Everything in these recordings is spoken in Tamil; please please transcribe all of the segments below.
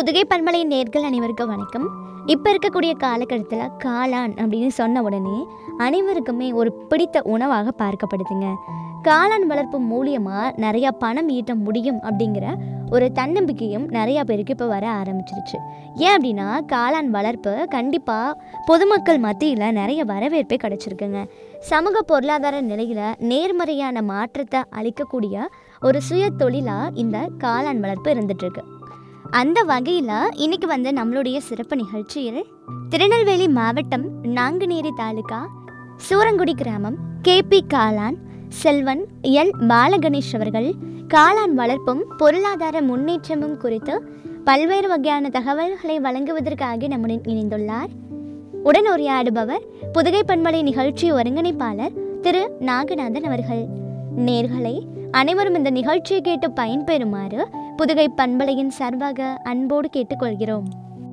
புதுகை பண்பலை நேர்கள் அனைவருக்கும் வணக்கம் இப்போ இருக்கக்கூடிய காலகட்டத்தில் காளான் அப்படின்னு சொன்ன உடனே அனைவருக்குமே ஒரு பிடித்த உணவாக பார்க்கப்படுதுங்க காளான் வளர்ப்பு மூலியமாக நிறையா பணம் ஈட்ட முடியும் அப்படிங்கிற ஒரு தன்னம்பிக்கையும் நிறையா பேருக்கு இப்போ வர ஆரம்பிச்சிருச்சு ஏன் அப்படின்னா காளான் வளர்ப்பு கண்டிப்பாக பொதுமக்கள் மத்தியில் நிறைய வரவேற்பே கிடச்சிருக்குங்க சமூக பொருளாதார நிலையில் நேர்மறையான மாற்றத்தை அளிக்கக்கூடிய ஒரு சுய தொழிலாக இந்த காளான் வளர்ப்பு இருந்துகிட்ருக்கு அந்த வகையில் இன்னைக்கு வந்து நம்மளுடைய சிறப்பு நிகழ்ச்சியில் திருநெல்வேலி மாவட்டம் நாங்குநேரி தாலுகா சூரங்குடி கிராமம் கேபி காளான் செல்வன் எல் பாலகணேஷ் அவர்கள் காளான் வளர்ப்பும் பொருளாதார முன்னேற்றமும் குறித்து பல்வேறு வகையான தகவல்களை வழங்குவதற்காக நம்முடன் இணைந்துள்ளார் உடன் உரையாடுபவர் புதுகை பண்பலை நிகழ்ச்சி ஒருங்கிணைப்பாளர் திரு நாகநாதன் அவர்கள் நேர்களை அனைவரும் இந்த நிகழ்ச்சியை கேட்டு பயன்பெறுமாறு புதுகை பண்பலையின் சார்பாக அன்போடு கேட்டுக்கொள்கிறோம்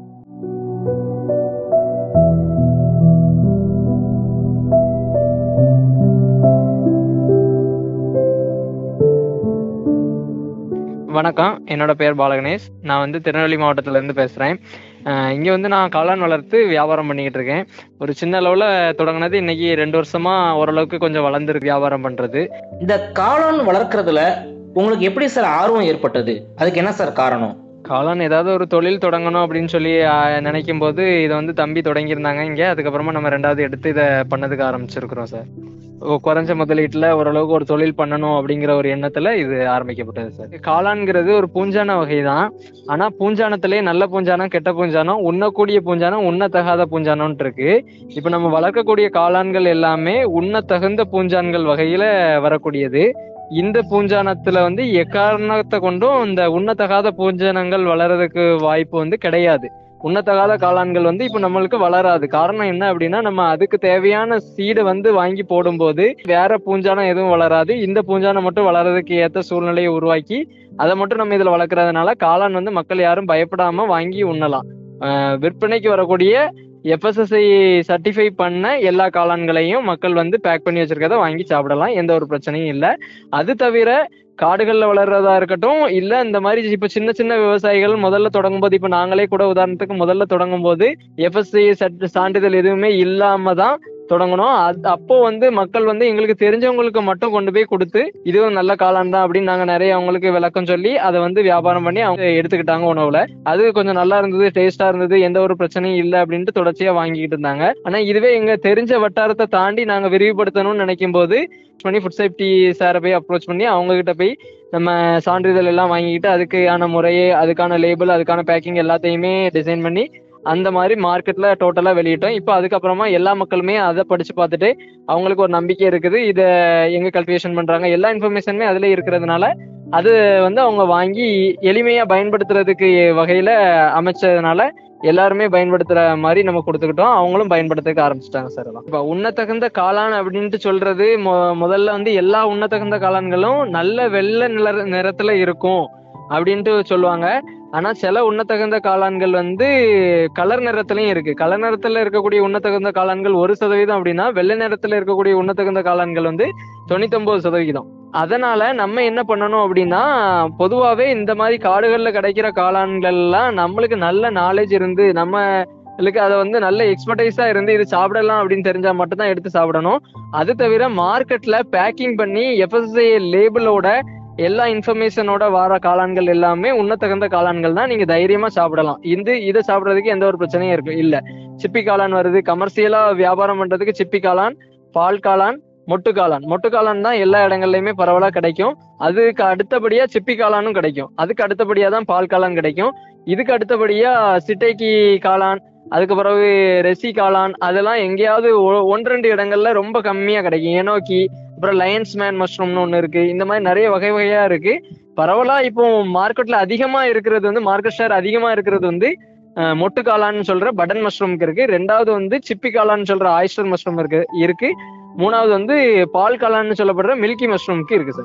வணக்கம் என்னோட பேர் பாலகணேஷ் நான் வந்து திருநெல்வேலி மாவட்டத்துல இருந்து பேசுறேன் அஹ் இங்க வந்து நான் காளான் வளர்த்து வியாபாரம் பண்ணிக்கிட்டு இருக்கேன் ஒரு சின்ன அளவுல தொடங்கினது இன்னைக்கு ரெண்டு வருஷமா ஓரளவுக்கு கொஞ்சம் வளர்ந்துருக்கு வியாபாரம் பண்றது இந்த காளான் வளர்க்கறதுல உங்களுக்கு எப்படி சார் ஆர்வம் ஏற்பட்டது அதுக்கு என்ன சார் காரணம் காளான் ஏதாவது ஒரு தொழில் தொடங்கணும் அப்படின்னு சொல்லி அஹ், நினைக்கும் போது இதை வந்து தம்பி தொடங்கியிருந்தாங்க இங்க அதுக்கப்புறமா நம்ம ரெண்டாவது எடுத்து இதை பண்ணதுக்கு ஆரம்பிச்சிருக்கிறோம் சார் ஓ- குறைஞ்ச முதலீட்டுல ஓரளவுக்கு ஒரு தொழில் பண்ணணும் அப்படிங்கிற ஒரு எண்ணத்துல இது ஆரம்பிக்கப்பட்டது சார் காளான்ங்கிறது ஒரு பூஞ்சான வகை தான் ஆனா பூஞ்சானத்திலே நல்ல பூஞ்சானம் கெட்ட பூஞ்சானம் உண்ணக்கூடிய பூஞ்சானம் உண்ணத்தகாத பூஞ்சானம்னு இருக்கு இப்ப நம்ம வளர்க்கக்கூடிய காளான்கள் எல்லாமே உண்ணத்தகுந்த பூஞ்சான்கள் வகையில வரக்கூடியது இந்த பூஞ்சானத்துல வந்து எக்காரணத்தை கொண்டும் இந்த உண்ணத்தகாத பூஞ்சானங்கள் வளர்றதுக்கு வாய்ப்பு வந்து கிடையாது உண்ணத்தகாத காளான்கள் வந்து இப்ப நம்மளுக்கு வளராது காரணம் என்ன அப்படின்னா நம்ம அதுக்கு தேவையான சீடை வந்து வாங்கி போடும்போது வேற பூஞ்சானம் எதுவும் வளராது இந்த பூஞ்சானம் மட்டும் வளர்றதுக்கு ஏத்த சூழ்நிலையை உருவாக்கி அதை மட்டும் நம்ம இதுல வளர்க்கறதுனால காளான் வந்து மக்கள் யாரும் பயப்படாம வாங்கி உண்ணலாம் ஆஹ் விற்பனைக்கு வரக்கூடிய எஃப்எஸ்எஸ்ஐ சர்டிஃபை பண்ண எல்லா காளான்களையும் மக்கள் வந்து பேக் பண்ணி வச்சிருக்கத வாங்கி சாப்பிடலாம் எந்த ஒரு பிரச்சனையும் இல்லை அது தவிர காடுகள்ல வளர்றதா இருக்கட்டும் இல்ல இந்த மாதிரி இப்ப சின்ன சின்ன விவசாயிகள் முதல்ல தொடங்கும் போது இப்ப நாங்களே கூட உதாரணத்துக்கு முதல்ல தொடங்கும் போது எஃப்எஸ்சி சான்றிதழ் எதுவுமே இல்லாம தான் தொடங்கணும் அது அப்போ வந்து மக்கள் வந்து எங்களுக்கு தெரிஞ்சவங்களுக்கு மட்டும் கொண்டு போய் கொடுத்து இதுவும் நல்ல காளான் தான் அப்படின்னு நாங்க நிறைய அவங்களுக்கு விளக்கம் சொல்லி அதை வந்து வியாபாரம் பண்ணி அவங்க எடுத்துக்கிட்டாங்க உணவுல அது கொஞ்சம் நல்லா இருந்தது டேஸ்டா இருந்தது எந்த ஒரு பிரச்சனையும் இல்லை அப்படின்ட்டு தொடர்ச்சியா வாங்கிக்கிட்டு இருந்தாங்க ஆனா இதுவே எங்க தெரிஞ்ச வட்டாரத்தை தாண்டி நாங்க விரிவுபடுத்தணும்னு நினைக்கும் போது பண்ணி ஃபுட் சேஃப்டி சாரை போய் அப்ரோச் பண்ணி அவங்க கிட்ட போய் நம்ம சான்றிதழ் எல்லாம் வாங்கிக்கிட்டு அதுக்கான முறையே அதுக்கான லேபிள் அதுக்கான பேக்கிங் எல்லாத்தையுமே டிசைன் பண்ணி அந்த மாதிரி மார்க்கெட்ல டோட்டலா வெளியிட்டோம் இப்போ அதுக்கப்புறமா எல்லா மக்களுமே அதை படிச்சு பார்த்துட்டு அவங்களுக்கு ஒரு நம்பிக்கை இருக்குது இதை எங்க கல்டிவேஷன் பண்றாங்க எல்லா இன்ஃபர்மேஷனுமே அதுல இருக்கிறதுனால அது வந்து அவங்க வாங்கி எளிமையா பயன்படுத்துறதுக்கு வகையில அமைச்சதுனால எல்லாருமே பயன்படுத்துற மாதிரி நம்ம கொடுத்துக்கிட்டோம் அவங்களும் பயன்படுத்த ஆரம்பிச்சிட்டாங்க சார் எல்லாம் இப்போ உண்ணத்தகுந்த காளான் அப்படின்ட்டு சொல்றது மொ- முதல்ல வந்து எல்லா உண்ணத்தகுந்த காளான்களும் நல்ல வெள்ளை நிற நிறத்துல இருக்கும் அப்படின்ட்டு சொல்லுவாங்க ஆனா சில உண்ணத்தகுந்த காளான்கள் வந்து கலர் நிறத்துலயும் இருக்கு கலர் நிறத்துல இருக்கக்கூடிய உண்ணத்தகுந்த காளான்கள் ஒரு சதவீதம் அப்படின்னா வெள்ளை நிறத்துல இருக்கக்கூடிய உண்ணத்தகுந்த காளான்கள் வந்து தொண்ணூத்தொன்பது சதவிகிதம் அதனால நம்ம என்ன பண்ணணும் அப்படின்னா பொதுவாவே இந்த மாதிரி காடுகள்ல கிடைக்கிற காளான்கள்லாம் நம்மளுக்கு நல்ல நாலேஜ் இருந்து நம்மளுக்கு அதை வந்து நல்ல எக்ஸ்பர்டைஸா இருந்து இது சாப்பிடலாம் அப்படின்னு தெரிஞ்சா மட்டும்தான் எடுத்து சாப்பிடணும் அது தவிர மார்க்கெட்ல பேக்கிங் பண்ணி எஃப்எஸ்ஐ லேபிளோட எல்லா இன்ஃபர்மேஷனோட வர காளான்கள் எல்லாமே உண்ணத்தகுந்த காளான்கள் தான் நீங்க தைரியமா சாப்பிடலாம் இது இதை சாப்பிடறதுக்கு எந்த ஒரு பிரச்சனையும் இருக்கு இல்ல சிப்பி காளான் வருது கமர்ஷியலா வியாபாரம் பண்றதுக்கு சிப்பி காளான் பால் காளான் மொட்டு காளான் மொட்டு காளான் தான் எல்லா இடங்கள்லயுமே பரவலா கிடைக்கும் அதுக்கு அடுத்தபடியா சிப்பி காளானும் கிடைக்கும் அதுக்கு அடுத்தபடியா தான் பால் காளான் கிடைக்கும் இதுக்கு அடுத்தபடியா சிட்டைக்கி காளான் அதுக்கு பிறகு ரெசி காளான் அதெல்லாம் எங்கேயாவது ஒ- ஒன்று ரெண்டு இடங்கள்ல ரொம்ப கம்மியா கிடைக்கும் ஏனோக்கி அப்புறம் லயன்ஸ் மேன் மஷ்ரூம்னு ஒன்று இருக்கு இந்த மாதிரி நிறைய வகை வகையா இருக்கு பரவலா இப்போ மார்க்கெட்ல அதிகமா இருக்கிறது வந்து மார்க்கெட் ஷேர் அதிகமா இருக்கிறது வந்து அஹ், மொட்டு காளான்னு சொல்ற பட்டன் மஷ்ரூம்க்கு இருக்கு ரெண்டாவது வந்து சிப்பி காளான்னு சொல்ற ஆயிஸ்டர் மஷ்ரூம் இருக்கு இருக்கு மூணாவது வந்து பால் காளான்னு சொல்லப்படுற மில்கி மஷ்ரூம்க்கு இருக்கு சார்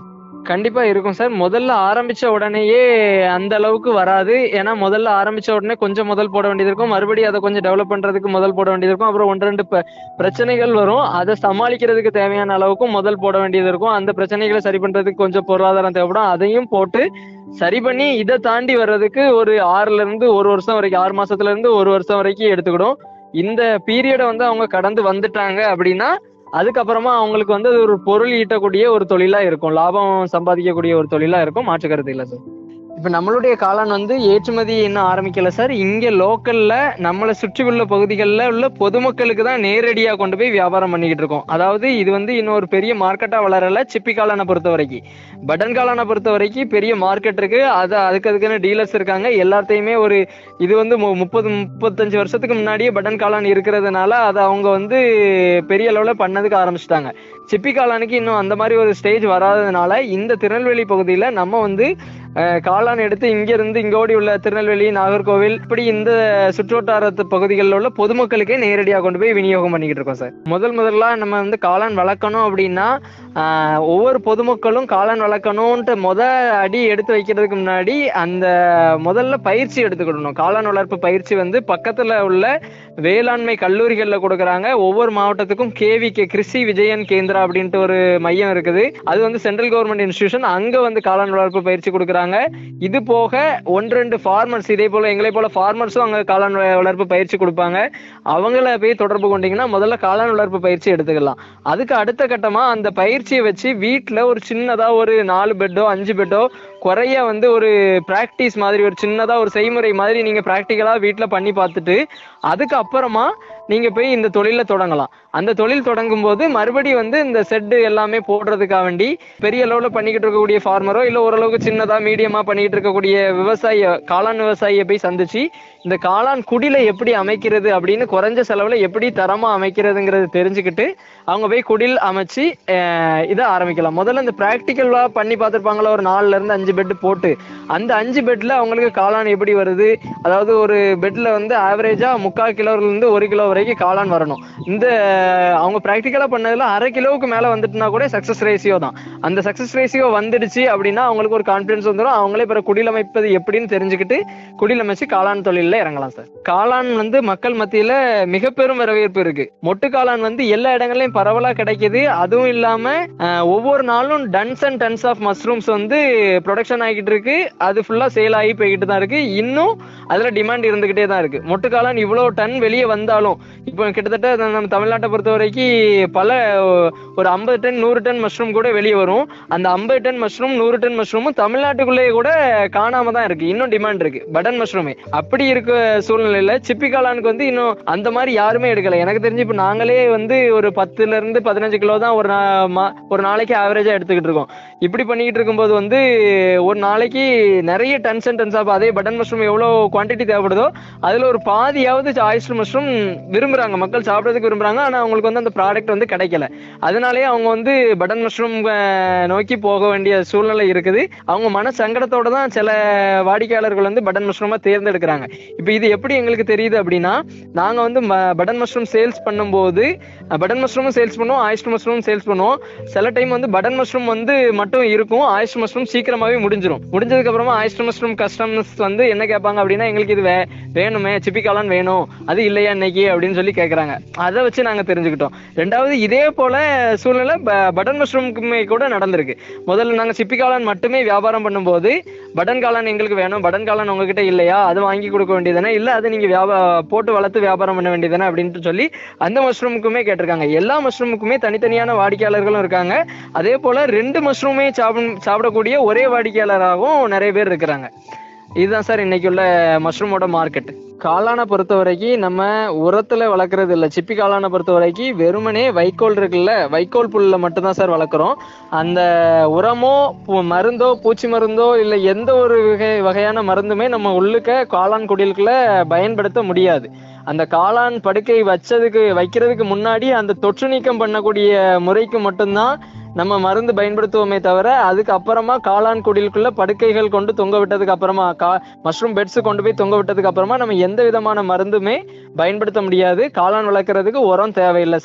கண்டிப்பா இருக்கும் சார் முதல்ல ஆரம்பிச்ச உடனேயே அந்த அளவுக்கு வராது ஏன்னா முதல்ல ஆரம்பிச்ச உடனே கொஞ்சம் முதல் போட வேண்டியது இருக்கும் மறுபடியும் அதை கொஞ்சம் டெவலப் பண்றதுக்கு முதல் போட வேண்டியது இருக்கும் அப்புறம் ஒன்று ரெண்டு ப- பிரச்சனைகள் வரும் அதை சமாளிக்கிறதுக்கு தேவையான அளவுக்கும் முதல் போட வேண்டியது இருக்கும் அந்த பிரச்சனைகளை சரி பண்றதுக்கு கொஞ்சம் பொருளாதாரம் தேவைப்படும் அதையும் போட்டு சரி பண்ணி இதை தாண்டி வர்றதுக்கு ஒரு ஆறுல இருந்து ஒரு வருஷம் வரைக்கும் ஆறு மாசத்துல இருந்து ஒரு வருஷம் வரைக்கும் எடுத்துக்கிடும் இந்த பீரியடை வந்து அவங்க கடந்து வந்துட்டாங்க அப்படின்னா அதுக்கப்புறமா அவங்களுக்கு வந்து அது ஒரு பொருள் ஈட்டக்கூடிய ஒரு தொழிலா இருக்கும் லாபம் சம்பாதிக்கக்கூடிய ஒரு தொழிலா இருக்கும் மாற்று கருத்து இல்ல சார் இப்ப நம்மளுடைய காளான் வந்து ஏற்றுமதி இன்னும் ஆரம்பிக்கல சார் இங்க லோக்கல்ல நம்மளை சுற்றி உள்ள பகுதிகளில் உள்ள பொதுமக்களுக்கு தான் நேரடியா கொண்டு போய் வியாபாரம் பண்ணிக்கிட்டு இருக்கோம் அதாவது இது வந்து இன்னும் ஒரு பெரிய மார்க்கெட்டா வளரல சிப்பி காளானை பொறுத்த வரைக்கும் பட்டன் காளானை பொறுத்த வரைக்கும் பெரிய மார்க்கெட் இருக்கு அது அதுக்கு அதுக்குன்னு டீலர்ஸ் இருக்காங்க எல்லாத்தையுமே ஒரு இது வந்து மு- முப்பது முப்பத்தஞ்சு வருஷத்துக்கு முன்னாடியே பட்டன் காளான் இருக்கிறதுனால அதை அவங்க வந்து பெரிய அளவுல பண்ணதுக்கு ஆரம்பிச்சிட்டாங்க சிப்பி காளானுக்கு இன்னும் அந்த மாதிரி ஒரு ஸ்டேஜ் வராததுனால இந்த திருநெல்வேலி பகுதியில நம்ம வந்து அஹ், காளான் எடுத்து இங்க இருந்து இங்க ஓடி உள்ள திருநெல்வேலி நாகர்கோவில் இப்படி இந்த சுற்றுவட்டாரத்து பகுதிகளில் உள்ள பொதுமக்களுக்கே நேரடியாக கொண்டு போய் விநியோகம் பண்ணிக்கிட்டு இருக்கோம் சார் முதல் முதல்ல நம்ம வந்து காளான் வளர்க்கணும் அப்படின்னா ஆஹ், ஒவ்வொரு பொதுமக்களும் காளான் வளர்க்கணும்ன்ட்டு முத அடி எடுத்து வைக்கிறதுக்கு முன்னாடி அந்த முதல்ல பயிற்சி எடுத்துக்கிடணும் காளான் வளர்ப்பு பயிற்சி வந்து பக்கத்துல உள்ள வேளாண்மை கல்லூரிகள்ல கொடுக்குறாங்க ஒவ்வொரு மாவட்டத்துக்கும் கேவிகே கிருஷி விஜயன் கேந்திரா அப்படின்ட்டு ஒரு மையம் இருக்குது அது வந்து சென்ட்ரல் கவர்மெண்ட் இன்ஸ்டிடியூஷன் அங்க வந்து காளான் வளர்ப்பு பயிற்சி கொடுக்குறாங்க இது போக ஒன்று ரெண்டு ஃபார்மர்ஸ் இதே போல எங்களை போல ஃபார்மர்ஸும் அங்க காளான் வ- வளர்ப்பு பயிற்சி கொடுப்பாங்க அவங்கள போய் தொடர்பு கொண்டீங்கன்னா முதல்ல காளான் வளர்ப்பு பயிற்சி எடுத்துக்கலாம் அதுக்கு அடுத்த கட்டமா அந்த பயிற்சியை வச்சு வீட்ல ஒரு சின்னதா ஒரு நாலு பெட்டோ அஞ்சு பெட்டோ குறைய வந்து ஒரு பிராக்டிஸ் மாதிரி ஒரு சின்னதா ஒரு செய்முறை மாதிரி நீங்க பிராக்டிக்கலா வீட்ல பண்ணி பார்த்துட்டு அதுக்கு அப்புறமா நீங்க போய் இந்த தொழில தொடங்கலாம் அந்த தொழில் தொடங்கும் போது மறுபடியும் வந்து இந்த செட்டு எல்லாமே போடுறதுக்காக வேண்டி பெரிய அளவுல பண்ணிக்கிட்டு இருக்கக்கூடிய ஃபார்மரோ இல்ல ஓரளவுக்கு சின்னதா மீடியமா பண்ணிக்கிட்டு இருக்கக்கூடிய விவசாய காளான் விவசாயியை போய் சந்திச்சு இந்த காளான் குடில எப்படி அமைக்கிறது அப்படின்னு குறைஞ்ச செலவுல எப்படி தரமா அமைக்கிறதுங்கிறது தெரிஞ்சுக்கிட்டு அவங்க போய் குடில் அமைச்சு அஹ், இதை ஆரம்பிக்கலாம் முதல்ல இந்த ப்ராக்டிக்கலா பண்ணி பார்த்துருப்பாங்களா ஒரு நாலுல இருந்து அஞ்சு பெட் போட்டு அந்த அஞ்சு பெட்ல அவங்களுக்கு காளான் எப்படி வருது அதாவது ஒரு பெட்ல வந்து ஆவரேஜா முக்கால் கிலோல இருந்து ஒரு கிலோ வரைக்கும் காளான் வரணும் இந்த அவங்க ப்ராக்டிக்கலா பண்ணதுல அரை கிலோவுக்கு மேல வந்துட்டுனா கூட சக்சஸ் ரேஷியோ தான் அந்த சக்சஸ் ரேஷியோ வந்துடுச்சு அப்படின்னா அவங்களுக்கு ஒரு கான்பிடன்ஸ் வந்துடும் அவங்களே பிற குடிலமைப்பது எப்படின்னு தெரிஞ்சுக்கிட்டு குடிலமைச்சு காளான் தொழில்ல இறங்கலாம் சார் காளான் வந்து மக்கள் மத்தியில மிக பெரும் வரவேற்பு இருக்கு மொட்டு காளான் வந்து எல்லா இடங்கள்லயும் பரவலா கிடைக்குது அதுவும் இல்லாம அஹ், ஒவ்வொரு நாளும் tons and tons of mushrooms வந்து ப்ரொடக்ஷன் ஆகிட்டு இருக்கு அது ஃபுல்லா சேல் ஆகி போய்கிட்டு தான் இருக்கு இன்னும் அதுல டிமாண்ட் இருந்துகிட்டே தான் இருக்கு மொட்டு காளான் இவ்வளவு டன் வெளியே வந்தாலும் இப்போ கிட்டத்தட்ட நம்ம தமிழ்நாட்டை பொறுத்த வரைக்கும் பல ஒரு ஐம்பது டன் நூறு டன் மஷ்ரூம் கூட வெளியே வரும் அந்த ஐம்பது டன் மஷ்ரூம் நூறு டன் மஷ்ரூமும் தமிழ்நாட்டுக்குள்ளேயே கூட காணாம தான் இருக்கு இன்னும் டிமாண்ட் இருக்கு பட்டன் மஷ்ரூமே அப்படி இருக்க சூழ்நிலையில சிப்பி காளானுக்கு வந்து இன்னும் அந்த மாதிரி யாருமே எடுக்கல எனக்கு தெரிஞ்சு இப்போ நாங்களே வந்து ஒரு பத்துல இருந்து பதினஞ்சு கிலோ தான் ஒரு நா- மா- ஒரு நாளைக்கு ஆவரேஜா எடுத்துக்கிட்டு இருக்கோம் இப்படி பண்ணிக்கிட்டு இருக்கும்போது வந்து ஒரு நாளைக்கு நிறைய டன்ஸ் அண்ட் டன்ஸ் ஆஃப் அதே பட்டன் மஷ்ரூம் எவ்வளவு குவாண்டிட்டி தேவைப்படுதோ அதுல ஒரு பாதியாவது ஆயிஸ்டர் மஷ்ரூம் விரும்புறாங்க மக்கள் சாப்பிடறதுக்கு விரும்புறாங்க ஆனா அவங்களுக்கு வந்து அந்த ப்ராடக்ட் வந்து கிடைக்கல அதனாலேயே அவங்க வந்து பட்டன் மஷ்ரூம் நோக்கி போக வேண்டிய சூழ்நிலை இருக்குது அவங்க மன சங்கடத்தோட தான் சில வாடிக்கையாளர்கள் வந்து பட்டன் மஷ்ரூமா தேர்ந்தெடுக்கிறாங்க இப்போ இது எப்படி எங்களுக்கு தெரியுது அப்படின்னா நாங்க வந்து பட்டன் மஷ்ரூம் சேல்ஸ் பண்ணும்போது பட்டன் மஷ்ரூமும் சேல்ஸ் பண்ணுவோம் ஆயிஸ்டர் மஷ்ரூம் சேல்ஸ் பண்ணுவோம் சில டைம் வந்து பட்டன் மஷ்ரூம் வந்து மட்டும் இருக்கும் ஆயிஸ்டர் மஷ்ரூம் சீக்கிரமாவே முடிஞ்சிரும் முடிஞ்சதுக்கு அப்புறமா ஆயிஸ்டர் மஷ்ரூம் கஸ்டமர்ஸ் வந்து என்ன கேட்பாங்க அப்படின்னா எங்களுக்கு இது வே- வேணுமே சிப்பி காளான் வேணும் அது இல்லையா இன்னைக்கு அப்படின்னு சொல்லி கேக்குறாங்க அதை வச்சு நாங்க தெரிஞ்சுக்கிட்டோம் ரெண்டாவது இதே போல சூழ்நிலை ப- பட்டன் மஷ்ரூமுக்குமே கூட நடந்திருக்கு முதல்ல நாங்க சிப்பி காளான் மட்டுமே வியாபாரம் பண்ணும்போது பட்டன் காளான் எங்களுக்கு வேணும் பட்டன் காளான் உங்ககிட்ட இல்லையா அது வாங்கி கொடுக்க வேண்டியதானே இல்ல அது நீங்க வியாபா போட்டு வளர்த்து வியாபாரம் பண்ண வேண்டியதானே அப்படின்ட்டு சொல்லி அந்த மஷ்ரூமுக்குமே கேட்டிருக்காங்க எல்லா மஷ்ரூமுக்குமே தனித்தனியான வாடிக்கையாளர்களும் இருக்காங்க அதே போல ரெண்டு மஷ்ரூமே சாப்பிட சாப்பிடக்கூடிய ஒரே வாடிக்கையாளராகவும் நிறைய பேர் இருக்கிறாங்க இதுதான் சார் இன்னைக்கு உள்ள மஷ்ரூமோட மார்க்கெட் காளானை பொறுத்த வரைக்கும் நம்ம உரத்துல வளர்க்கறது இல்ல சிப்பி காளானை பொறுத்த வரைக்கும் வெறுமனே வைக்கோல் இருக்குல்ல வைக்கோல் புல்ல மட்டும்தான் சார் வளர்க்குறோம் அந்த உரமோ பூ- மருந்தோ பூச்சி மருந்தோ இல்ல எந்த ஒரு வகை வகையான மருந்துமே நம்ம உள்ளுக்க காளான் குடிலுக்குள்ள பயன்படுத்த முடியாது அந்த காளான் படுக்கை வச்சதுக்கு வைக்கிறதுக்கு முன்னாடி அந்த தொற்று நீக்கம் பண்ணக்கூடிய முறைக்கு மட்டும்தான் நம்ம மருந்து பயன்படுத்துவோமே தவிர அதுக்கு அப்புறமா காளான் குடிலுக்குள்ள படுக்கைகள் கொண்டு தொங்க விட்டதுக்கு அப்புறமா கா மஷ்ரூம் பெட்ஸ் கொண்டு போய் தொங்க விட்டதுக்கு அப்புறமா நம்ம எந்த விதமான மருந்துமே பயன்படுத்த முடியாது காளான் வளர்க்கறதுக்கு உரம் தேவையில்லை சார்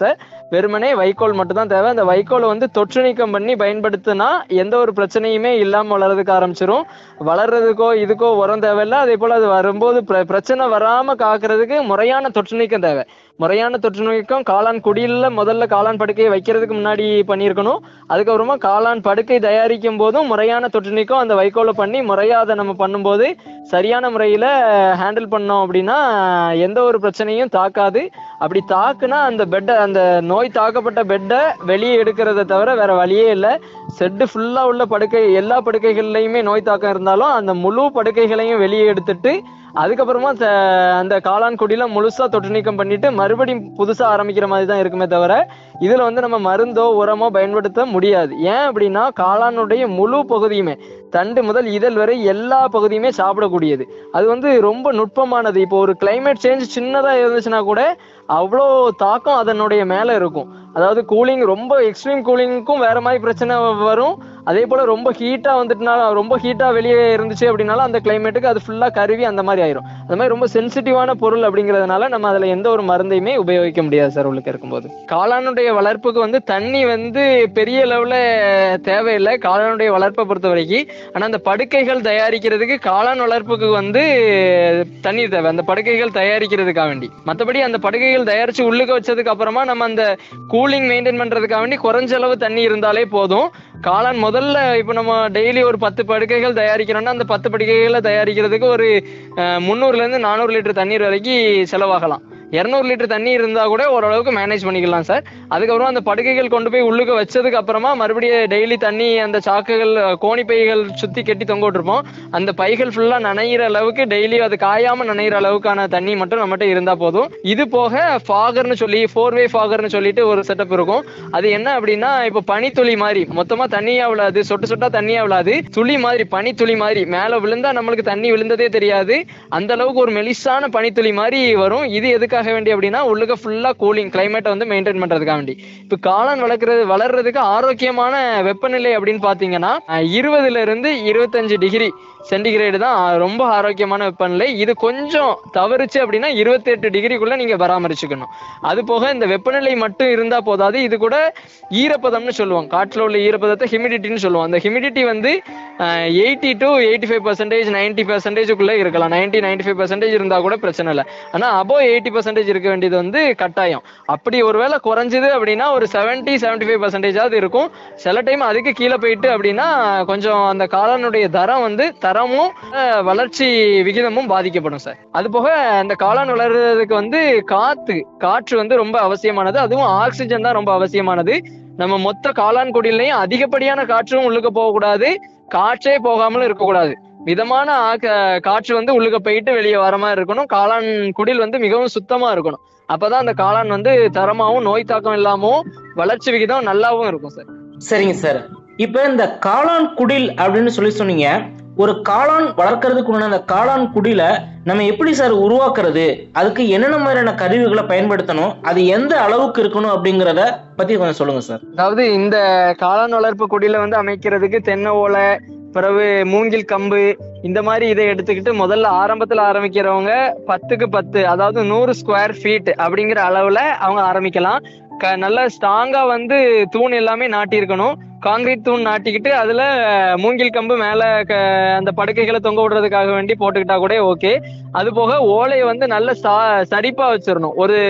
வெறுமனே வைக்கோல் மட்டும் தான் தேவை அந்த வைக்கோலை வந்து தொற்று நீக்கம் பண்ணி பயன்படுத்தினா எந்த ஒரு பிரச்சனையுமே இல்லாம வளர்றதுக்கு ஆரம்பிச்சிரும் வளர்றதுக்கோ இதுக்கோ உரம் தேவையில்ல அதே போல அது வரும்போது பிர- பிரச்சனை வராம காக்குறதுக்கு முறையான தொற்று நீக்கம் தேவை முறையான தொற்று நீக்கம் காளான் குடியில முதல்ல காளான் படுக்கையை வைக்கிறதுக்கு முன்னாடி பண்ணியிருக்கணும் அதுக்கப்புறமா காளான் படுக்கை தயாரிக்கும் போதும் முறையான தொற்று நீக்கம் அந்த வைக்கோலை பண்ணி முறையா அதை நம்ம பண்ணும்போது சரியான முறையில ஹேண்டில் பண்ணோம் அப்படின்னா எந்த ஒரு பிரச்சனையும் தாக்காது அப்படி தாக்குனா அந்த பெட்டை அந்த நோய் தாக்கப்பட்ட பெட்டை வெளியே எடுக்கிறத தவிர வேற வழியே இல்லை செட்டு ஃபுல்லா உள்ள படுக்கை எல்லா படுக்கைகள்லையுமே நோய் தாக்கம் இருந்தாலும் அந்த முழு படுக்கைகளையும் வெளியே எடுத்துட்டு அதுக்கப்புறமா த- அந்த காளான் குடியில முழுசா தொற்று நீக்கம் பண்ணிட்டு மறுபடியும் புதுசா ஆரம்பிக்கிற மாதிரி தான் இருக்குமே தவிர இதுல வந்து நம்ம மருந்தோ உரமோ பயன்படுத்த முடியாது ஏன் அப்படின்னா காளானுடைய முழு பகுதியுமே தண்டு முதல் இதழ் வரை எல்லா பகுதியுமே சாப்பிடக்கூடியது அது வந்து ரொம்ப நுட்பமானது இப்போ ஒரு climate சேஞ்ச் சின்னதா இருந்துச்சுன்னா கூட அவ்வளோ தாக்கம் அதனுடைய மேல இருக்கும் அதாவது கூலிங் ரொம்ப எக்ஸ்ட்ரீம் கூலிங்க்கும் வேற மாதிரி பிரச்சனை வரும் அதே போல ரொம்ப ஹீட்டா வந்துட்டுனால ரொம்ப ஹீட்டா வெளியே இருந்துச்சு அப்படின்னாலும் அந்த கிளைமேட்டுக்கு அது ஃபுல்லா கருவி அந்த மாதிரி ஆயிரும் அந்த மாதிரி ரொம்ப சென்சிட்டிவான பொருள் அப்படிங்கறதுனால நம்ம அதுல எந்த ஒரு மருந்தையுமே உபயோகிக்க முடியாது சார் உள்ளுக்கு இருக்கும்போது காளானுடைய வளர்ப்புக்கு வந்து தண்ணி வந்து பெரிய லெவல்ல தேவையில்லை காளானுடைய வளர்ப்பை பொறுத்த வரைக்கும் ஆனா அந்த படுக்கைகள் தயாரிக்கிறதுக்கு காளான் வளர்ப்புக்கு வந்து தண்ணீர் தேவை அந்த படுக்கைகள் தயாரிக்கிறதுக்காக வேண்டி மத்தபடி அந்த படுக்கைகள் தயாரிச்சு உள்ளுக்கு வச்சதுக்கு அப்புறமா நம்ம அந்த கூலிங் மெயின்டைன் பண்றதுக்காக வேண்டி குறைஞ்ச அளவு தண்ணி இருந்தாலே போதும் காளான் முதல்ல இப்போ நம்ம டெய்லி ஒரு பத்து படுக்கைகள் தயாரிக்கிறோம்னா அந்த பத்து படுக்கைகளை தயாரிக்கிறதுக்கு ஒரு அஹ், முந்நூறுல இருந்து நானூறு லிட்டர் தண்ணீர் வரைக்கும் செலவாகலாம் இரநூறு லிட்டர் தண்ணி இருந்தா கூட ஓரளவுக்கு மேனேஜ் பண்ணிக்கலாம் சார் அதுக்கப்புறம் அந்த படுக்கைகள் கொண்டு போய் உள்ளுக்கு வச்சதுக்கு அப்புறமா மறுபடியும் டெய்லி தண்ணி அந்த சாக்குகள் கோணி பைகள் சுத்தி கட்டி தொங்க விட்டுருப்போம் அந்த பைகள் ஃபுல்லா நனையிற அளவுக்கு டெய்லி அது காயாம நனையிற அளவுக்கான தண்ணி மட்டும் நம்மகிட்ட இருந்தா போதும் இது போக ஃபாகர்னு சொல்லி ஃபோர் வே ஃபாகர்னு சொல்லிட்டு ஒரு செட்டப் இருக்கும் அது என்ன அப்படின்னா இப்போ பனித்துளி மாதிரி மொத்தமா தண்ணியா விழாது சொட்டு சொட்டா தண்ணியா விழாது துளி மாதிரி பனித்துளி மாதிரி மேல விழுந்தா நம்மளுக்கு தண்ணி விழுந்ததே தெரியாது அந்த அளவுக்கு ஒரு மெலிசான பனித்துளி மாதிரி வரும் இது எதுக்காக வேண்டி அப்படின்னா உள்ளுக்க ஃபுல்லா கூலிங் கிளைமேட்டை வந்து மெயின்டைன் பண்றதுக்காக வேண்டி இப்போ காளான் வளர்க்கறது வளர்றதுக்கு ஆரோக்கியமான வெப்பநிலை அப்படின்னு பாத்தீங்கன்னா அஹ், இருபதுல இருந்து இருபத்தஞ்சு டிகிரி சென்டிகிரேடு தான் ரொம்ப ஆரோக்கியமான வெப்பநிலை இது கொஞ்சம் தவறுச்சு அப்படின்னா இருபத்தி எட்டு டிகிரிக்குள்ள நீங்க பராமரிச்சுக்கணும் அது போக இந்த வெப்பநிலை மட்டும் இருந்தா போதாது இது கூட ஈரப்பதம்னு சொல்லுவோம் காற்றுல உள்ள ஈரப்பதத்தை ஹியூமிடிட்டின்னு சொல்லுவோம் அந்த ஹியூமிடிட்டி வந்து eighty to eighty five percentage ninety பர்சன்டேஜுக்குள்ள இருக்கலாம் நைன்டி நைன்டி ஃபைவ் பர்சன்டேஜ் இருந்தா கூட பிரச்சனை இல்லை ஆனா அபோ எயிட்டி பர்சன்டேஜ் இருக்க வேண்டியது வந்து கட்டாயம் அப்படி ஒருவேளை குறைஞ்சது அப்படின்னா ஒரு செவன்டி செவன்டி ஃபைவ் பர்சன்டேஜாவது இருக்கும் சில டைம் அதுக்கு கீழே போயிட்டு அப்படின்னா கொஞ்சம் அந்த காளானுடைய தரம் வந்து தரமும் அஹ், வளர்ச்சி விகிதமும் பாதிக்கப்படும் சார் அது போக அந்த காளான் வளர்றதுக்கு வந்து காத்து காற்று வந்து ரொம்ப அவசியமானது அதுவும் ஆக்சிஜன் தான் ரொம்ப அவசியமானது நம்ம மொத்த காளான் குடிலையும் அதிகப்படியான காற்றும் உள்ளுக்க போகக்கூடாது காற்றே போகாமலும் இருக்கக்கூடாது மிதமான ஆக்க- காற்று வந்து உள்ளுக்க போயிட்டு வெளியே வர மாதிரி இருக்கணும் காளான் குடில் வந்து மிகவும் சுத்தமா இருக்கணும் அப்பதான் அந்த காளான் வந்து தரமாவும் நோய் தாக்கம் இல்லாமவும் வளர்ச்சி விகிதம் நல்லாவும் இருக்கும் சார் சரிங்க சார் இப்ப இந்த காளான் குடில் அப்படின்னு சொல்லி சொன்னீங்க ஒரு காளான் வளர்க்கறதுக்கு உண்டான அந்த காளான் குடில நம்ம எப்படி சார் உருவாக்குறது அதுக்கு என்னென்ன மாதிரியான கருவிகளை பயன்படுத்தணும் அது எந்த அளவுக்கு இருக்கணும் அப்படிங்கறத பத்தி கொஞ்சம் சொல்லுங்க சார் அதாவது இந்த காளான் வளர்ப்பு குடில வந்து அமைக்கிறதுக்கு தென்னை ஓலை பிறகு மூங்கில் கம்பு இந்த மாதிரி இதை எடுத்துக்கிட்டு முதல்ல ஆரம்பத்துல ஆரம்பிக்கிறவங்க பத்துக்கு பத்து அதாவது நூறு ஸ்கொயர் ஃபீட் அப்படிங்கிற அளவுல அவங்க ஆரம்பிக்கலாம் க நல்ல ஸ்ட்ராங்கா வந்து தூண் எல்லாமே நாட்டியிருக்கணும் காங்கிரீட் தூண் நாட்டிக்கிட்டு அதுல மூங்கில் கம்பு மேல க- அந்த படுக்கைகளை தொங்க விடுறதுக்காக வேண்டி போட்டுக்கிட்டா கூட ஓகே அது போக ஓலையை வந்து நல்ல சா- சரிப்பா வச்சிடணும் ஒரு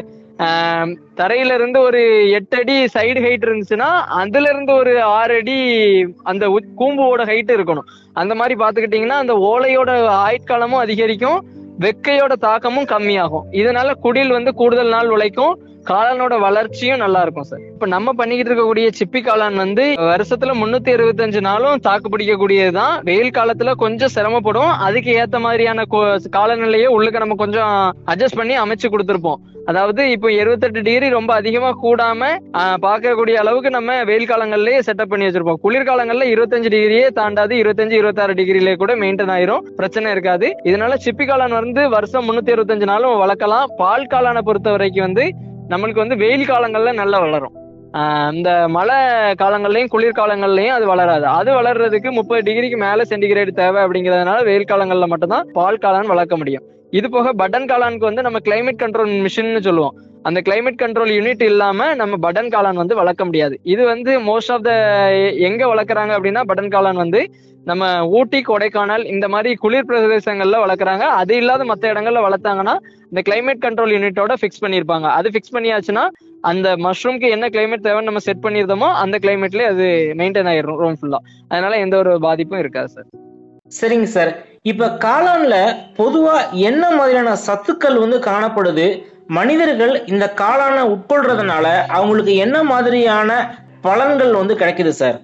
ஆம், தரையில இருந்து ஒரு எட்டு அடி சைடு ஹைட் இருந்துச்சுன்னா அதுல இருந்து ஒரு ஆறு அடி அந்த உச்- கூம்புவோட ஹைட் இருக்கணும் அந்த மாதிரி பாத்துக்கிட்டீங்கன்னா அந்த ஓலையோட ஆயுட்காலமும் அதிகரிக்கும் வெக்கையோட தாக்கமும் கம்மியாகும் இதனால குடில் வந்து கூடுதல் நாள் உழைக்கும் காளானோட வளர்ச்சியும் நல்லா இருக்கும் சார் இப்ப நம்ம பண்ணிக்கிட்டு இருக்கக்கூடிய சிப்பி காளான் வந்து வருஷத்துல முன்னூத்தி அறுபத்தஞ்சு நாளும் தாக்கு பிடிக்கக்கூடியதுதான் வெயில் காலத்துல கொஞ்சம் சிரமப்படும் அதுக்கு ஏத்த மாதிரியான கொ- காலநிலையை உள்ளுக்கு நம்ம கொஞ்சம் அட்ஜஸ்ட் பண்ணி அமைச்சு கொடுத்துருப்போம் அதாவது இப்போ இருபத்தெட்டு டிகிரி ரொம்ப அதிகமா கூடாம ஆஹ், பார்க்கக்கூடிய அளவுக்கு நம்ம வெயில் காலங்கள்லயே செட்டப் பண்ணி வச்சிருப்போம் குளிர்காலங்கள்ல இருபத்தஞ்சு டிகிரியே தாண்டாது இருபத்தஞ்சு இருபத்தாறு டிகிரிலே கூட மெயின்டைன் ஆயிரும் பிரச்சனை இருக்காது இதனால சிப்பி காளான் வந்து வருஷம் முன்னூத்தி அறுபத்தஞ்சு நாளும் வளர்க்கலாம் பால் காளானை பொறுத்த வரைக்கும் வந்து நம்மளுக்கு வந்து வெயில் காலங்கள்ல நல்லா வளரும் ஆஹ் இந்த மழை காலங்கள்லயும் குளிர் காலங்கள்லயும் அது வளராது அது வளர்றதுக்கு முப்பது டிகிரிக்கு மேல சென்டிகிரேட் தேவை அப்படிங்கறதுனால வெயில் காலங்கள்ல மட்டும்தான் பால் காளான் வளர்க்க முடியும் இது போக பட்டன் காளானுக்கு வந்து நம்ம கிளைமேட் கண்ட்ரோல் மிஷின்னு சொல்லுவோம் அந்த கிளைமேட் கண்ட்ரோல் யூனிட் இல்லாம நம்ம பட்டன் காளான் வந்து வளர்க்க முடியாது இது வந்து மோஸ்ட் ஆஃப் த எங்க வளர்க்குறாங்க அப்படின்னா பட்டன் காளான் வந்து நம்ம ஊட்டி கொடைக்கானல் இந்த மாதிரி குளிர் பிரதேசங்கள்ல வளர்க்குறாங்க அது இல்லாத மற்ற இடங்கள்ல வளர்த்தாங்கன்னா இந்த கிளைமேட் கண்ட்ரோல் யூனிட்டோட ஃபிக்ஸ் பண்ணியிருப்பாங்க அது ஃபிக்ஸ் பண்ணியாச்சுன்னா அந்த மஷ்ரூம்க்கு என்ன கிளைமேட் தேவைன்னு நம்ம செட் பண்ணியிருந்தோமோ அந்த கிளைமேட்லயே அது மெயின்டைன் ஆயிரும் ரூம் ஃபுல்லா அதனால எந்த ஒரு பாதிப்பும் இருக்காது சார் சரிங்க சார் இப்ப காளான்ல பொதுவா என்ன மாதிரியான சத்துக்கள் வந்து காணப்படுது மனிதர்கள் இந்த காளானை உட்கொள்றதுனால அவங்களுக்கு என்ன மாதிரியான பலன்கள் வந்து கிடைக்குது சார்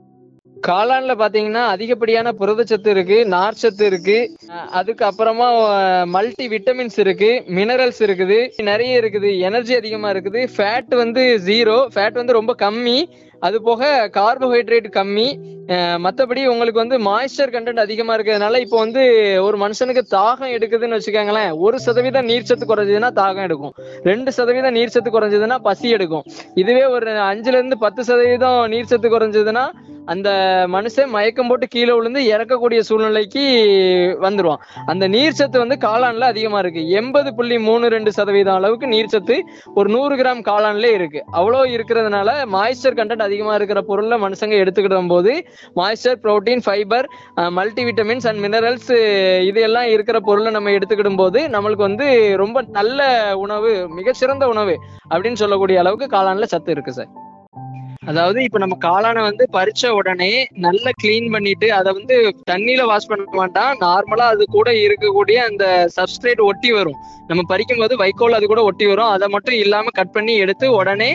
காளான்ல பாத்தீங்கன்னா அதிகப்படியான புரதச்சத்து இருக்கு நார்ச்சத்து இருக்கு அஹ் அதுக்கு அப்புறமா மல்டி விட்டமின்ஸ் இருக்கு மினரல்ஸ் இருக்குது நிறைய இருக்குது எனர்ஜி அதிகமா இருக்குது ஃபேட் வந்து ஜீரோ ஃபேட் வந்து ரொம்ப கம்மி அது போக கார்போஹைட்ரேட் கம்மி அஹ் மத்தபடி உங்களுக்கு வந்து மாய்ஸ்சர் கண்டென்ட் அதிகமா இருக்கிறதுனால இப்போ வந்து ஒரு மனுஷனுக்கு தாகம் எடுக்குதுன்னு வச்சுக்கோங்களேன் ஒரு சதவீதம் நீர்ச்சத்து குறைஞ்சதுன்னா தாகம் எடுக்கும் ரெண்டு சதவீதம் நீர்ச்சத்து குறைஞ்சதுன்னா பசி எடுக்கும் இதுவே ஒரு அஞ்சுல இருந்து பத்து சதவீதம் நீர்ச்சத்து குறைஞ்சதுன்னா அந்த மனுஷன் மயக்கம் போட்டு கீழே விழுந்து இறக்கக்கூடிய சூழ்நிலைக்கு வந்துருவான் அந்த நீர்ச்சத்து வந்து காளான்ல அதிகமா இருக்கு எண்பது புள்ளி மூணு ரெண்டு சதவீதம் அளவுக்கு நீர்ச்சத்து ஒரு நூறு கிராம் காளான்ல இருக்கு அவ்வளோ இருக்கிறதுனால மாய்ஸ்சர் கண்டென்ட் அதிகமா இருக்கிற பொருள்ல மனுஷங்க எடுத்துக்கிட்ட போது moisture protein fibre multi vitamins and minerals இது எல்லாம் இருக்கிற பொருளை நம்ம எடுத்துக்கிடும் போது நம்மளுக்கு வந்து ரொம்ப நல்ல உணவு மிகச்சிறந்த உணவு அப்படின்னு சொல்லக்கூடிய அளவுக்கு காளான்ல சத்து இருக்கு சார் அதாவது இப்ப நம்ம காளானை வந்து பறிச்ச உடனே நல்லா க்ளீன் பண்ணிட்டு அதை வந்து தண்ணியில வாஷ் பண்ண மாட்டான் நார்மலா அது கூட இருக்கக்கூடிய அந்த சப்ஸ்ட்ரேட் ஒட்டி வரும் நம்ம பறிக்கும் போது வைக்கோல் அது கூட ஒட்டி வரும் அதை மட்டும் இல்லாம கட் பண்ணி எடுத்து உடனே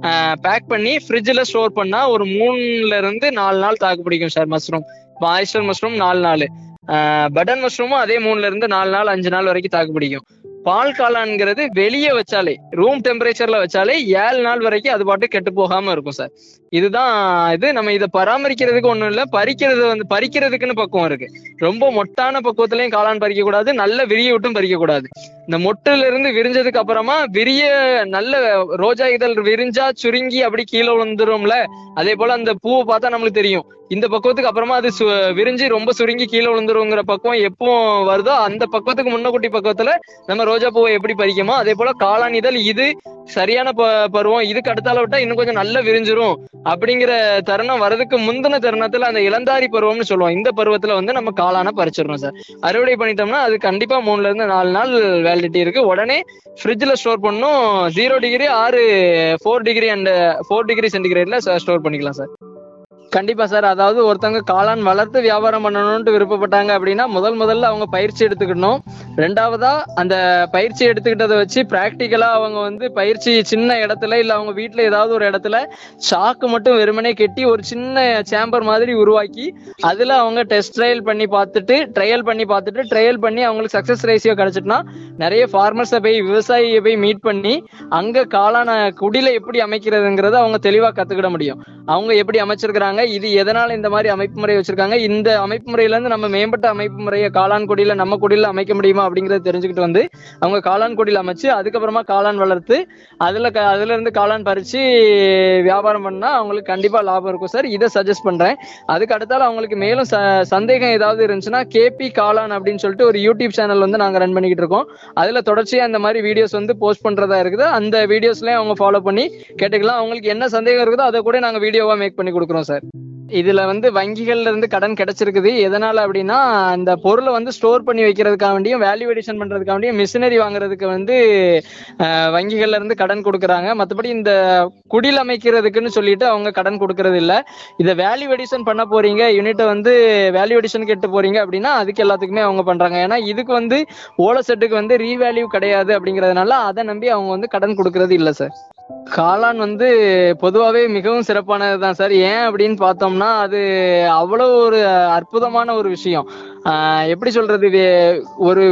பேக் பண்ணி ஃப்ரிட்ஜில் ஸ்டோர் பண்ணா ஒரு மூணுல இருந்து நாலு நாள் தாக்கு பிடிக்கும் சார் மஷ்ரூம் ஆயிஸ்டர் மஷ்ரூம் நாலு நாள் பட்டன் மஷ்ரூமும் அதே மூணுல இருந்து நாலு நாள் அஞ்சு நாள் வரைக்கும் தாக்கு பிடிக்கும் பால் காளான்ங்கிறது வெளியே வச்சாலே ரூம் டெம்பரேச்சர்ல வச்சாலே ஏழு நாள் வரைக்கும் அது பாட்டு கெட்டு போகாம இருக்கும் சார் இதுதான் இது நம்ம இதை பராமரிக்கிறதுக்கு ஒண்ணும் இல்ல பறிக்கிறது வந்து பறிக்கிறதுக்குன்னு பக்குவம் இருக்கு ரொம்ப மொட்டான பக்குவத்திலையும் காளான் பறிக்க கூடாது நல்ல விரிய விட்டும் பறிக்க கூடாது இந்த மொட்டுல இருந்து விரிஞ்சதுக்கு அப்புறமா விரிய நல்ல ரோஜா இதழ் விரிஞ்சா சுருங்கி அப்படி கீழே விழுந்துரும்ல அதே போல அந்த பூவை பார்த்தா நம்மளுக்கு தெரியும் இந்த பக்குவத்துக்கு அப்புறமா அது சு- விரிஞ்சு ரொம்ப சுருங்கி கீழே விழுந்துருங்கிற பக்குவம் எப்போ வருதோ அந்த பக்குவத்துக்கு முன்னக்குட்டி பக்குவத்துல நம்ம ரோஜா பூவை எப்படி பறிக்குமோ அதே போல காளான் இதழ் இது சரியான ப- பருவம் இதுக்கு அடுத்தால விட்டா இன்னும் கொஞ்சம் நல்லா விரிஞ்சிரும் அப்படிங்கிற தருணம் வரதுக்கு முந்தின தருணத்துல அந்த இளந்தாரி பருவம்னு சொல்லுவோம் இந்த பருவத்துல வந்து நம்ம காளான பறிச்சிடணும் சார் அறுவடை பண்ணிட்டோம்னா அது கண்டிப்பா மூணுல இருந்து நாலு நாள் வேலிடிட்டி இருக்கு உடனே ஃப்ரிட்ஜில் ஸ்டோர் பண்ணும் ஜீரோ டிகிரி ஆறு four degree and four degree சென்டிகிரேட்ல ஸ்டோர் பண்ணிக்கலாம் சார் கண்டிப்பா சார் அதாவது ஒருத்தவங்க காளான் வளர்த்து வியாபாரம் பண்ணணும்னு விருப்பப்பட்டாங்க அப்படின்னா முதல் முதல்ல அவங்க பயிற்சி எடுத்துக்கணும் ரெண்டாவதா அந்த பயிற்சி எடுத்துக்கிட்டதை வச்சு பிராக்டிக்கலா அவங்க வந்து பயிற்சி சின்ன இடத்துல இல்ல அவங்க வீட்ல ஏதாவது ஒரு இடத்துல சாக்கு மட்டும் வெறுமனே கெட்டி ஒரு சின்ன சேம்பர் மாதிரி உருவாக்கி அதுல அவங்க டெஸ்ட் ட்ரையல் பண்ணி பார்த்துட்டு ட்ரையல் பண்ணி பார்த்துட்டு ட்ரையல் பண்ணி அவங்களுக்கு சக்சஸ் ரேஷியோ கிடைச்சிட்டுனா நிறைய ஃபார்மர்ஸை போய் விவசாயியை போய் மீட் பண்ணி அங்க காளான குடில எப்படி அமைக்கிறதுங்கிறத அவங்க தெளிவா கத்துக்கிட முடியும் அவங்க எப்படி அமைச்சிருக்கிறாங்க இது எதனால இந்த மாதிரி அமைப்பு முறை வச்சிருக்காங்க இந்த அமைப்பு முறையில இருந்து நம்ம மேம்பட்ட அமைப்பு முறையை காளான் கொடியில நம்ம கொடியில அமைக்க முடியுமா அப்படிங்கறத தெரிஞ்சுக்கிட்டு வந்து அவங்க காளான் கொடியில அமைச்சு அதுக்கப்புறமா காளான் வளர்த்து அதுல க- அதுல இருந்து காளான் பறிச்சு வியாபாரம் பண்ணா அவங்களுக்கு கண்டிப்பா லாபம் இருக்கும் சார் இதை சஜஸ்ட் பண்றேன் அதுக்கு அடுத்தால அவங்களுக்கு மேலும் ச- சந்தேகம் ஏதாவது இருந்துச்சுன்னா கேபி காளான் அப்படின்னு சொல்லிட்டு ஒரு யூடியூப் சேனல் வந்து நாங்க ரன் பண்ணிக்கிட்டு இருக்கோம் அதுல தொடர்ச்சியா இந்த மாதிரி வீடியோஸ் வந்து போஸ்ட் பண்றதா இருக்குது அந்த வீடியோஸ்லயும் அவங்க ஃபாலோ பண்ணி கேட்டுக்கலாம் அவங்களுக்கு என்ன சந்தேகம் இருக்குதோ அதை கூட நாங்க வீடியோவா மேக் பண்ணி கொடுக்குறோம் சார் இதுல வந்து வங்கிகள்ல இருந்து கடன் கிடைச்சிருக்குது எதனால அப்படின்னா அந்த பொருளை வந்து ஸ்டோர் பண்ணி வைக்கிறதுக்காக வேண்டியும் வேல்யூ எடிஷன் பண்றதுக்காக வேண்டியும் மிஷினரி வாங்குறதுக்கு வந்து அஹ், வங்கிகள்ல இருந்து கடன் கொடுக்குறாங்க மத்தபடி இந்த குடில் அமைக்கிறதுக்குன்னு சொல்லிட்டு அவங்க கடன் கொடுக்கறது இல்ல இதை வேல்யூ எடிஷன் பண்ண போறீங்க யூனிட்டை வந்து வேல்யூ எடிஷன் கெட்டு போறீங்க அப்படின்னா அதுக்கு எல்லாத்துக்குமே அவங்க பண்றாங்க ஏன்னா இதுக்கு வந்து ஓலை செட்டுக்கு வந்து ரீவேல்யூ கிடையாது அப்படிங்கறதுனால அதை நம்பி அவங்க வந்து கடன் கொடுக்கறது இல்ல சார் காளான் வந்து பொதுவாகவே மிகவும் சிறப்பானது தான் சார் ஏன் அப்படின்னு பார்த்தோம்னா அது அவ்வளோ ஒரு அற்புதமான ஒரு விஷயம் ஆஹ் எப்படி சொல்றது இது ஒரு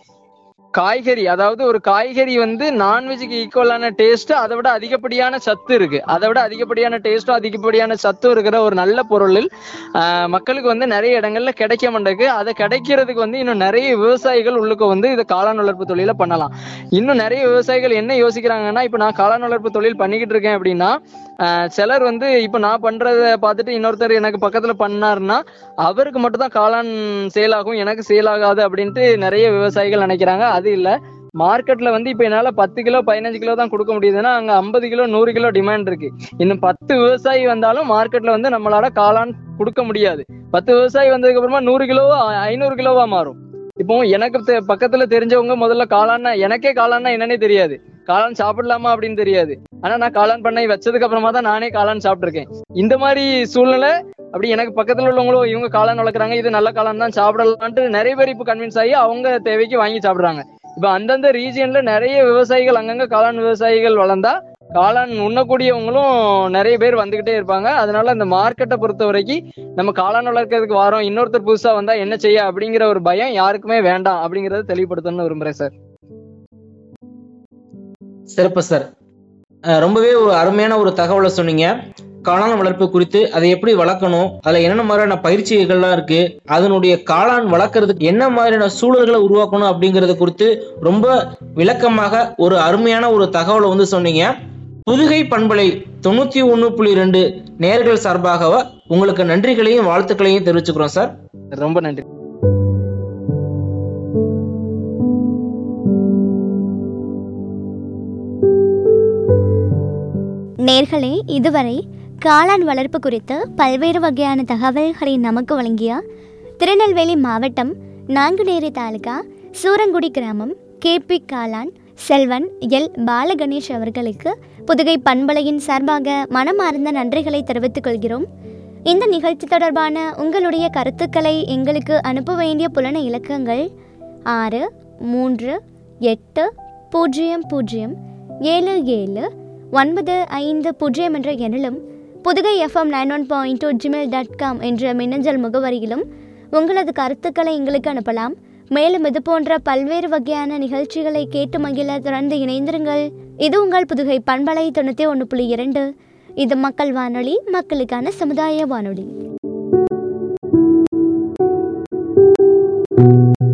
காய்கறி அதாவது ஒரு காய்கறி வந்து நான்வெஜ்ஜுக்கு ஈக்குவலான டேஸ்ட் அதை விட அதிகப்படியான சத்து இருக்கு அதை விட அதிகப்படியான டேஸ்ட்டும் அதிகப்படியான சத்தும் இருக்கிற ஒரு நல்ல பொருளில் ஆஹ் மக்களுக்கு வந்து நிறைய இடங்கள்ல கிடைக்க மாட்டேங்குது அதை கிடைக்கிறதுக்கு வந்து இன்னும் நிறைய விவசாயிகள் உள்ளுக்கு வந்து இதை காளான் வளர்ப்பு தொழில பண்ணலாம் இன்னும் நிறைய விவசாயிகள் என்ன யோசிக்கிறாங்கன்னா இப்ப நான் காளான் வளர்ப்பு தொழில் பண்ணிக்கிட்டு இருக்கேன் அப்படின்னா ஆஹ் சிலர் வந்து இப்ப நான் பண்றத பார்த்துட்டு இன்னொருத்தர் எனக்கு பக்கத்துல பண்ணாருன்னா அவருக்கு மட்டும் தான் காளான் சேல் ஆகும் எனக்கு சேல் ஆகாது அப்படின்ட்டு நிறைய விவசாயிகள் நினைக்கிறாங்க அது இல்ல மார்க்கெட்ல வந்து இப்ப என்னால பத்து கிலோ பதினஞ்சு கிலோ தான் கொடுக்க முடியுதுன்னா அங்க ஐம்பது கிலோ நூறு கிலோ டிமாண்ட் இருக்கு இன்னும் பத்து விவசாயி வந்தாலும் மார்க்கெட்ல வந்து நம்மளால காளான் கொடுக்க முடியாது பத்து விவசாயி வந்ததுக்கு அப்புறமா நூறு கிலோவா ஐநூறு கிலோவா மாறும் இப்போ எனக்கு தெ- பக்கத்துல தெரிஞ்சவங்க முதல்ல காளான்னா எனக்கே காளான்னா என்னன்னே தெரியாது காளான் சாப்பிடலாமா அப்படின்னு தெரியாது ஆனா நான் காளான் பண்ணை வச்சதுக்கு அப்புறமா தான் நானே காளான் சாப்பிட்டிருக்கேன் இந்த மாதிரி சூழ்நிலை அப்படி எனக்கு பக்கத்துல உள்ளவங்களும் இவங்க காளான் வளர்க்குறாங்க இது நல்ல காளான் தான் சாப்பிடலான்ட்டு நிறைய பேர் இப்போ கன்வின்ஸ் ஆகி அவங்க தேவைக்கு வாங்கி சாப்பிடுறாங்க இப்ப அந்தந்த ரீஜியன்ல நிறைய விவசாயிகள் அங்கங்க காளான் விவசாயிகள் வளர்ந்தா காளான் உண்ணக்கூடியவங்களும் நிறைய பேர் வந்துகிட்டே இருப்பாங்க அதனால அந்த மார்க்கெட்டை பொறுத்த வரைக்கும் நம்ம காளான் வளர்க்கறதுக்கு வரோம் இன்னொருத்தர் புதுசா வந்தா என்ன செய்ய அப்படிங்கிற ஒரு பயம் யாருக்குமே வேண்டாம் அப்படிங்கறத தெளிவுபடுத்தணும்னு விரும்புறேன் சார் சிறப்பு சார் அஹ் ரொம்பவே ஒரு அருமையான ஒரு தகவலை சொன்னீங்க காளான் வளர்ப்பு குறித்து அதை எப்படி வளர்க்கணும் அதுல என்னென்ன மாதிரியான பயிற்சிகள்லாம் இருக்கு அதனுடைய காளான் வளர்க்கறதுக்கு என்ன மாதிரியான சூழல்களை உருவாக்கணும் அப்படிங்கறது குறித்து ரொம்ப விளக்கமாக ஒரு அருமையான ஒரு தகவலை வந்து சொன்னீங்க புதுகை பண்பலை தொண்ணூத்தி ஒண்ணு புள்ளி ரெண்டு நேர்கள் சார்பாக உங்களுக்கு நன்றிகளையும் வாழ்த்துக்களையும் தெரிவிச்சுக்கிறோம் சார் ரொம்ப நன்றி நேர்களே இதுவரை காளான் வளர்ப்பு குறித்து பல்வேறு வகையான தகவல்களை நமக்கு வழங்கிய திருநெல்வேலி மாவட்டம் நாங்குநேரி தாலுகா சூரங்குடி கிராமம் கேபி காளான் செல்வன் எல் பாலகணேஷ் அவர்களுக்கு புதுகை பண்பலையின் சார்பாக மனமார்ந்த நன்றிகளை தெரிவித்துக் கொள்கிறோம் இந்த நிகழ்ச்சி தொடர்பான உங்களுடைய கருத்துக்களை எங்களுக்கு அனுப்ப வேண்டிய புலன இலக்கங்கள் ஆறு மூன்று எட்டு பூஜ்ஜியம் பூஜ்ஜியம் ஏழு ஏழு ஒன்பது ஐந்து பூஜ்ஜியம் என்ற எண்ணிலும் Pudugai FM nine one point two Gmail dot com என்ற மின்னஞ்சல் முகவரியிலும் உங்களது கருத்துக்களை எங்களுக்கு அனுப்பலாம் மேலும் இது போன்ற பல்வேறு வகையான நிகழ்ச்சிகளை கேட்டு மகிழ தொடர்ந்து இணைந்திருங்கள் இது உங்கள் புதுகை பண்பலை தொண்ணூற்றி ஒன்று புள்ளி இரண்டு இது மக்கள் வானொலி மக்களுக்கான சமுதாய வானொலி